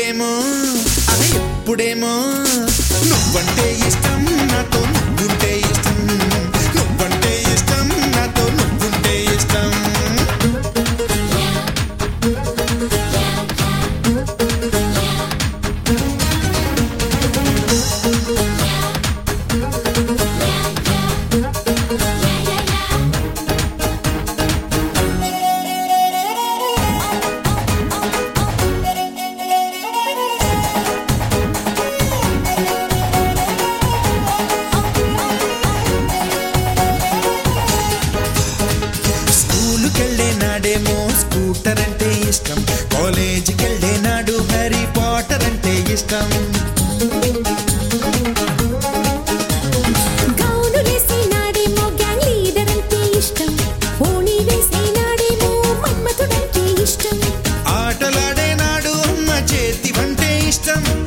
ఇప్పుడేమో అది ఎప్పుడేమో నువ్వంటే ఇష్టం నాతో నువ్వుంటే ఇష్టం నువ్వంటే ఇష్టం నాతో నువ్వుంటే ఇష్టం స్కూలుకెళ్ళే నాడేమో స్కూటర్ అంటే ఇష్టం కాలేజీకి వెళ్ళే నాడు హ్యారీ పాటర్ అంటే ఇష్టం గౌను వేసే నాడేమో గ్యాంగ్ లీడర్ అంటే ఇష్టం ఓణి వేసే నాడేమో మన్మథుడంటే ఇష్టం ఆటలాడే నాడు అమ్మ చేతి వంటే ఇష్టం